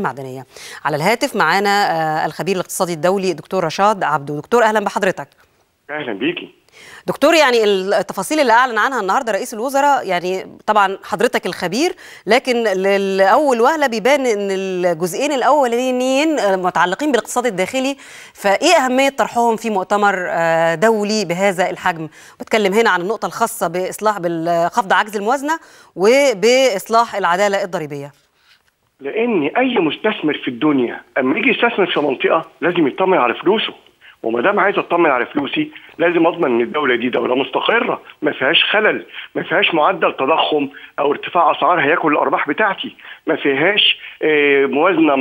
المعدنية على الهاتف معانا الخبير الاقتصادي الدولي دكتور رشاد عبدو دكتور أهلا بحضرتك اهلا بيكي دكتور يعني التفاصيل اللي اعلن عنها النهارده رئيس الوزراء يعني طبعا حضرتك الخبير لكن لاول وهله بيبان ان الجزئين الاولانيين متعلقين بالاقتصاد الداخلي فايه اهميه طرحهم في مؤتمر دولي بهذا الحجم بتكلم هنا عن النقطه الخاصه باصلاح بخفض عجز الموازنه وباصلاح العداله الضريبيه لان اي مستثمر في الدنيا اما يجي يستثمر في منطقه لازم يطمن على فلوسه وما دام عايز اطمن على فلوسي لازم اضمن ان الدوله دي دوله مستقره ما فيهاش خلل ما فيهاش معدل تضخم او ارتفاع اسعار هياكل الارباح بتاعتي ما فيهاش موازنه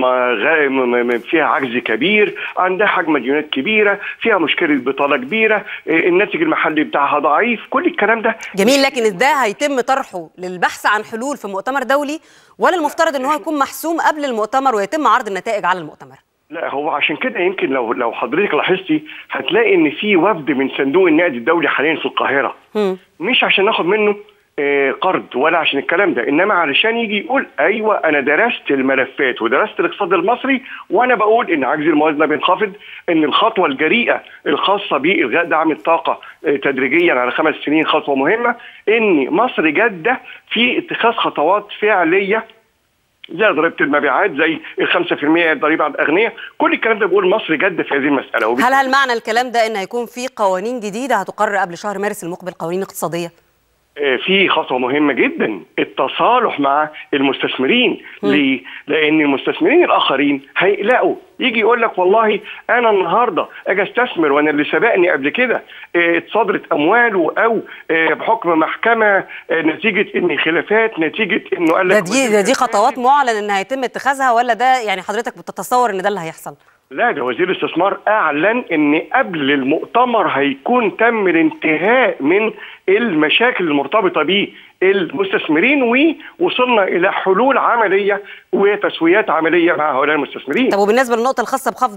ما فيها عجز كبير عندها حجم ديونات كبيره فيها مشكله بطاله كبيره الناتج المحلي بتاعها ضعيف كل الكلام ده جميل لكن ده هيتم طرحه للبحث عن حلول في مؤتمر دولي ولا المفترض ان هو يكون محسوم قبل المؤتمر ويتم عرض النتائج على المؤتمر لا هو عشان كده يمكن لو لو حضرتك لاحظتي هتلاقي ان في وفد من صندوق النقد الدولي حاليا في القاهره م. مش عشان ناخد منه آه قرض ولا عشان الكلام ده انما علشان يجي يقول ايوه انا درست الملفات ودرست الاقتصاد المصري وانا بقول ان عجز الموازنه بينخفض ان الخطوه الجريئه الخاصه بالغاء دعم الطاقه آه تدريجيا على خمس سنين خطوه مهمه ان مصر جاده في اتخاذ خطوات فعليه زي ضريبه المبيعات زي ال 5% الضريبه على الاغنياء كل الكلام ده بيقول مصر جاده في هذه المساله هل هل معنى الكلام ده ان هيكون في قوانين جديده هتقرر قبل شهر مارس المقبل قوانين اقتصاديه في خطوه مهمه جدا التصالح مع المستثمرين ليه؟ لان المستثمرين الاخرين هيقلقوا يجي يقول لك والله انا النهارده اجي استثمر وانا اللي سبقني قبل كده اتصادرت امواله او بحكم محكمه نتيجه ان خلافات نتيجه انه قال لك ده دي ده دي خطوات معلن ان هيتم اتخاذها ولا ده يعني حضرتك بتتصور ان ده اللي هيحصل؟ لا ده وزير الاستثمار اعلن ان قبل المؤتمر هيكون تم الانتهاء من المشاكل المرتبطه بالمستثمرين ووصلنا الى حلول عمليه وتسويات عمليه مع هؤلاء المستثمرين. طب وبالنسبه للنقطه الخاصه بخفض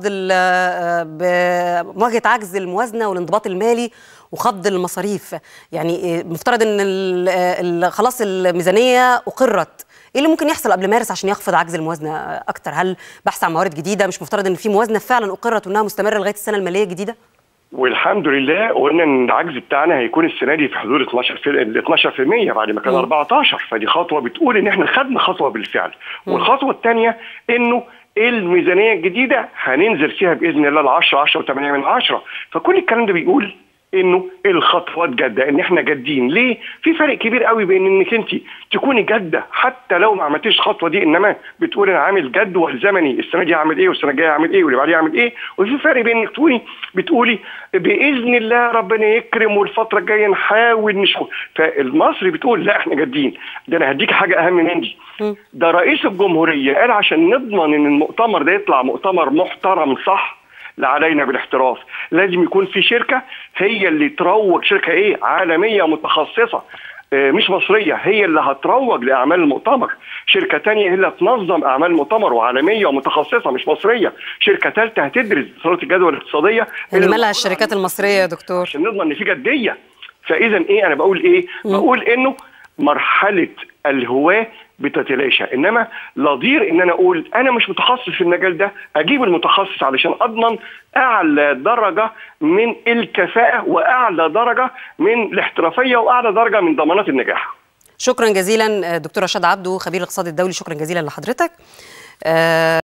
بمواجهه عجز الموازنه والانضباط المالي وخفض المصاريف يعني مفترض ان خلاص الميزانيه اقرت ايه اللي ممكن يحصل قبل مارس عشان يخفض عجز الموازنه اكتر هل بحث عن موارد جديده مش مفترض ان في موازنه فعلا اقرت وانها مستمره لغايه السنه الماليه الجديده والحمد لله قلنا ان العجز بتاعنا هيكون السنه دي في حدود 12 في ال 12% بعد ما كان 14 فدي خطوه بتقول ان احنا خدنا خطوه بالفعل والخطوه الثانيه انه الميزانيه الجديده هننزل فيها باذن الله ل 10 10 و8 من 10 فكل الكلام ده بيقول انه الخطوات جاده ان احنا جادين ليه في فرق كبير قوي بين انك انت تكوني جاده حتى لو ما عملتيش الخطوه دي انما بتقولي انا عامل جد والزمني السنه دي هعمل ايه والسنه الجايه هعمل ايه واللي بعديها هعمل ايه وفي فرق بين انك تقولي بتقولي باذن الله ربنا يكرم والفتره الجايه نحاول نشوف فالمصري بتقول لا احنا جادين ده انا هديك حاجه اهم من دي ده رئيس الجمهوريه قال عشان نضمن ان المؤتمر ده يطلع مؤتمر محترم صح علينا بالاحتراف لازم يكون في شركة هي اللي تروج شركة ايه عالمية متخصصة مش مصرية هي اللي هتروج لأعمال المؤتمر شركة تانية هي اللي هتنظم أعمال المؤتمر وعالمية ومتخصصة مش مصرية شركة ثالثة هتدرس دراسة الجدوى الاقتصادية اللي مالها الشركات المصرية يا دكتور عشان نضمن إن في جدية فإذا إيه أنا بقول إيه م. بقول إنه مرحلة الهواة بتتلاشى انما لضير ان انا اقول انا مش متخصص في المجال ده اجيب المتخصص علشان اضمن اعلى درجه من الكفاءه واعلى درجه من الاحترافيه واعلى درجه من ضمانات النجاح شكرا جزيلا دكتور رشاد عبده خبير الاقتصاد الدولي شكرا جزيلا لحضرتك